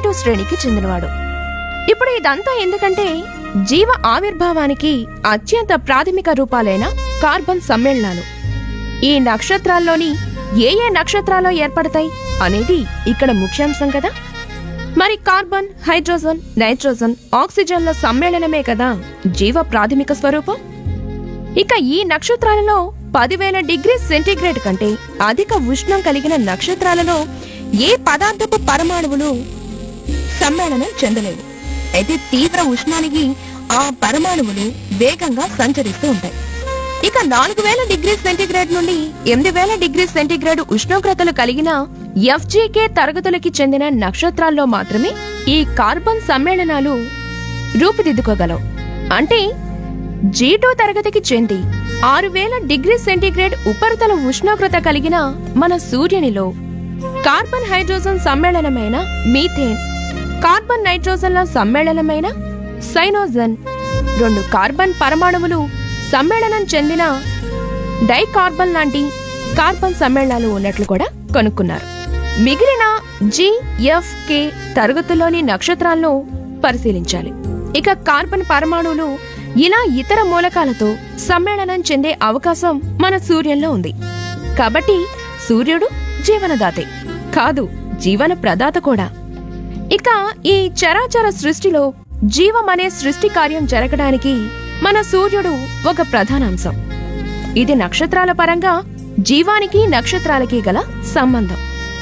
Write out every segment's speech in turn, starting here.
two శ్రేణికి చెందినవాడు ఇప్పుడు ఇదంతా ఎందుకంటే జీవ ఆవిర్భావానికి అత్యంత ప్రాథమిక రూపాలైన కార్బన్ సమ్మేళనాలు ఈ నక్షత్రాల్లోని ఏ ఏ నక్షత్రాల్లో ఏర్పడతాయి అనేది ఇక్కడ ముఖ్యాంశం కదా మరి కార్బన్ హైడ్రోజన్ నైట్రోజన్ ఆక్సిజన్ల సమ్మేళనమే కదా జీవ ప్రాథమిక స్వరూపం ఇక ఈ నక్షత్రాలలో పదివేల డిగ్రీ సెంటీగ్రేడ్ కంటే అధిక ఉష్ణం కలిగిన నక్షత్రాలలో ఏ పదార్థపు పరమాణువులు సమ్మేళనం చెందలేవు అయితే తీవ్ర ఉష్ణానికి ఆ పరమాణువులు వేగంగా సంచరిస్తూ ఉంటాయి ఇక నాలుగు వేల డిగ్రీ సెంటీగ్రేడ్ నుండి ఎనిమిది వేల డిగ్రీ సెంటీగ్రేడ్ ఉష్ణోగ్రతలు కలిగిన ఎఫ్జీకే తరగతులకి చెందిన నక్షత్రాల్లో మాత్రమే ఈ కార్బన్ సమ్మేళనాలు రూపుదిద్దుకోగలవు అంటే జీ టూ తరగతికి చెంది ఆరు వేల డిగ్రీ సెంటీగ్రేడ్ ఉపరితల ఉష్ణోగ్రత కలిగిన మన సూర్యునిలో కార్బన్ హైడ్రోజన్ సమ్మేళనమైన మీథేన్ కార్బన్ నైట్రోజన్ల సమ్మేళనమైన సైనోజన్ రెండు కార్బన్ పరమాణువులు సమ్మేళనం చెందిన డైకార్బన్ లాంటి కార్బన్ సమ్మేళనాలు ఉన్నట్లు కూడా కనుక్కున్నారు మిగిలిన జి ఎఫ్ కే తరగతుల్లోని నక్షత్రాలను పరిశీలించాలి ఇక కార్బన్ పరమాణువులు ఇలా ఇతర మూలకాలతో సమ్మేళనం చెందే అవకాశం మన సూర్యంలో ఉంది కాబట్టి సూర్యుడు జీవనదాతే కాదు జీవన ప్రదాత కూడా ఇక ఈ చరాచర సృష్టిలో జీవం అనే సృష్టి కార్యం జరగడానికి మన సూర్యుడు ఒక ప్రధాన అంశం ఇది నక్షత్రాల పరంగా జీవానికి నక్షత్రాలకి గల సంబంధం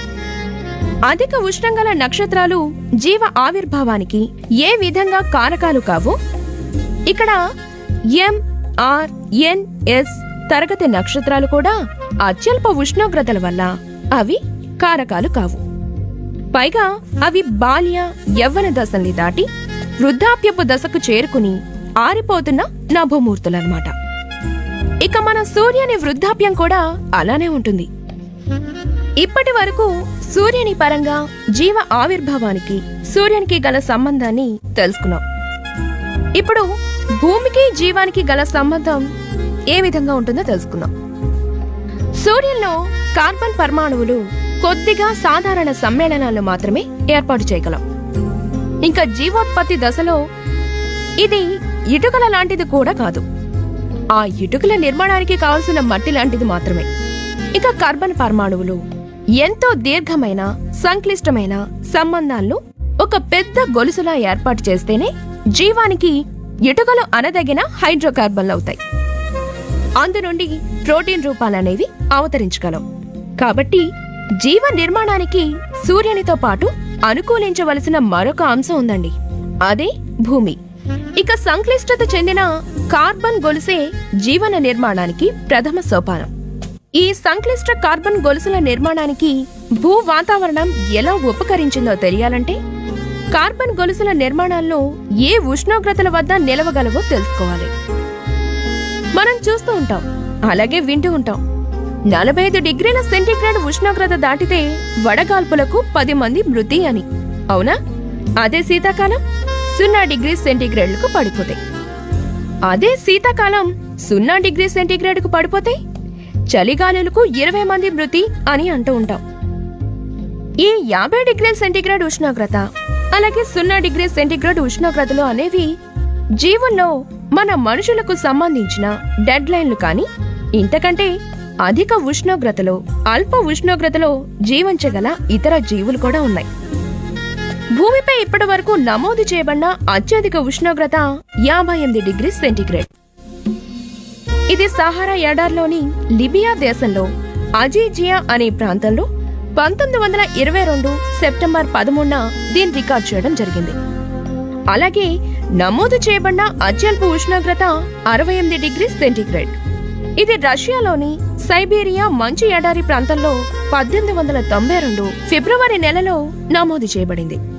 అధిక ఉష్ణం గల నక్షత్రాలు జీవ ఆవిర్భావానికి ఏ విధంగా కారకాలు కావు ఇక్కడ ఎం ఆర్ ఎన్ ఎస్ తరగతి నక్షత్రాలు కూడా అత్యల్ప ఉష్ణోగ్రతల వల్ల అవి కారకాలు కావు పైగా అవి బాల్య యవ్వన దశల్ని దాటి వృద్ధాప్యపు దశకు చేరుకుని ఆరిపోతున్న నభోమూర్తులన్నమాట ఇక మన సూర్యుని వృద్ధాప్యం కూడా అలానే ఉంటుంది ఇప్పటి వరకు సూర్యుని పరంగా జీవ ఆవిర్భావానికి సూర్యునికి గల సంబంధాన్ని తెలుసుకున్నాం ఇప్పుడు భూమికి జీవానికి గల సంబంధం ఏ విధంగా ఉంటుందో తెలుసుకుందాం సూర్యుల్లో కార్బన్ పరమాణువులు కొద్దిగా సాధారణ సమ్మేళనాలు మాత్రమే ఏర్పాటు చేయగలం ఇంకా జీవోత్పత్తి దశలో ఇది ఇటుకల లాంటిది కూడా కాదు ఆ ఇటుకల నిర్మాణానికి కావలసిన మట్టి లాంటిది మాత్రమే ఇక కార్బన్ పరమాణువులు ఎంతో దీర్ఘమైన సంక్లిష్టమైన సంబంధాలను ఒక పెద్ద గొలుసులా ఏర్పాటు చేస్తేనే జీవానికి ఇటుకలు అనదగిన హైడ్రోకార్బన్లు అవుతాయి అందు నుండి ప్రోటీన్ రూపాలనేవి అవతరించగలవు కాబట్టి జీవ నిర్మాణానికి సూర్యునితో పాటు అనుకూలించవలసిన మరొక అంశం ఉందండి అదే భూమి ఇక సంక్లిష్టత చెందిన కార్బన్ గొలుసే జీవన నిర్మాణానికి ప్రథమ సోపానం ఈ సంక్లిష్ట కార్బన్ గొలుసుల నిర్మాణానికి భూ వాతావరణం ఎలా ఉపకరించిందో తెలియాలంటే కార్బన్ గొలుసుల నిర్మాణాల్లో ఏ ఉష్ణోగ్రతల వద్ద నిలవగలవో తెలుసుకోవాలి మనం చూస్తూ ఉంటాం అలాగే వింటూ ఉంటాం నలభై ఐదు డిగ్రీల సెంటీగ్రేడ్ ఉష్ణోగ్రత దాటితే వడగాల్పులకు పది మంది మృతి అని అవునా అదే శీతాకాలం సున్నా డిగ్రీ సెంటీగ్రేడ్లకు పడిపోతాయి అదే శీతాకాలం సున్నా డిగ్రీ సెంటీగ్రేడ్కు పడిపోతే చలిగాలులకు ఇరవై మంది మృతి అని అంటూ ఉంటాం ఈ యాభై డిగ్రీ సెంటీగ్రేడ్ ఉష్ణోగ్రత అలాగే సున్నా డిగ్రీ సెంటీగ్రేడ్ ఉష్ణోగ్రతలు అనేవి జీవుల్లో మన మనుషులకు సంబంధించిన డెడ్ లైన్లు కానీ ఇంతకంటే అధిక ఉష్ణోగ్రతలో అల్ప ఉష్ణోగ్రతలో జీవించగల ఇతర జీవులు కూడా ఉన్నాయి భూమిపై ఇప్పటి వరకు నమోదు చేయబడిన అత్యధిక ఉష్ణోగ్రత యాభై ఎనిమిది డిగ్రీ సెంటీగ్రేడ్ ఇది సహారా ఎడార్లోని లిబియా దేశంలో అజీజియా అనే ప్రాంతంలో పంతొమ్మిది వందల ఇరవై రెండు సెప్టెంబర్ పదమూడున దీన్ని రికార్డ్ చేయడం జరిగింది అలాగే నమోదు చేయబడిన అత్యల్ప ఉష్ణోగ్రత అరవై ఎనిమిది డిగ్రీ సెంటీగ్రేడ్ ఇది రష్యాలోని సైబీరియా మంచు ఎడారి ప్రాంతంలో పద్దెనిమిది వందల తొంభై రెండు ఫిబ్రవరి నెలలో నమోదు చేయబడింది